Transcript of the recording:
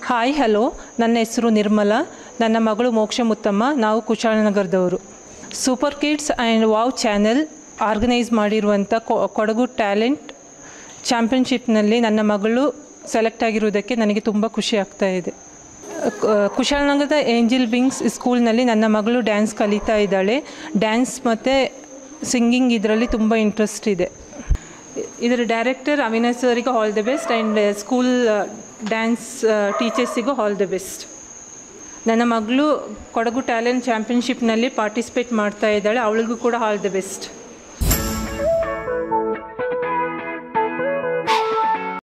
hi hello ನನ್ನ ಹೆಸರು ನಿರ್ಮಲಾ ನನ್ನ ಮಗಳು ಮೋಕ್ಷ ಮುತ್ತಮ್ಮ ನಾವು ಕುಶಾಲನಗರದವರು super kids and wow channel organise ಮಾಡಿರುವಂಥ ಕೊ- ಕೊಡಗು ಟ್ಯಾಲೆಂಟ್ ಚಾಂಪಿಯನ್ಶಿಪ್ನಲ್ಲಿ ನನ್ನ ಮಗಳು ಸೆಲೆಕ್ಟ್ ಆಗಿರುವುದಕ್ಕೆ ನನಗೆ ತುಂಬ ಖುಷಿ ಆಗ್ತಾ ಇದೆ ಕ- ಕುಶಾಲನಗರದ ಏಂಜಲ್ ವಿಂಗ್ಸ್ ಸ್ಕೂಲ್ನಲ್ಲಿ ನನ್ನ ಮಗಳು ಡ್ಯಾನ್ಸ್ ಕಲಿತಾ ಇದ್ದಾಳೆ ಡ್ಯಾನ್ಸ್ ಮತ್ತು ಸಿಂಗಿಂಗ್ ಇದರಲ್ಲಿ ತುಂಬ ಇಂಟ್ರೆಸ್ಟ್ ಇದೆ ಇದರ ಡೈರೆಕ್ಟರ್ ಅವಿನಾಶ್ ಅವರಿಗೆ all the best and school dance ಟೀಚರ್ಸಿಗೂ ಆಲ್ ದಿ ಬೆಸ್ಟ್ ನನ್ನ ಮಗಳು ಕೊಡಗು ಟ್ಯಾಲೆಂಟ್ ಚಾಂಪಿಯನ್ಶಿಪ್ನಲ್ಲಿ ಪಾರ್ಟಿಸಿಪೇಟ್ ಮಾಡ್ತಾ ಇದ್ದಾಳೆ ಅವಳಿಗೂ ಕೂಡ ಆಲ್ ದಿ ಬೆಸ್ಟ್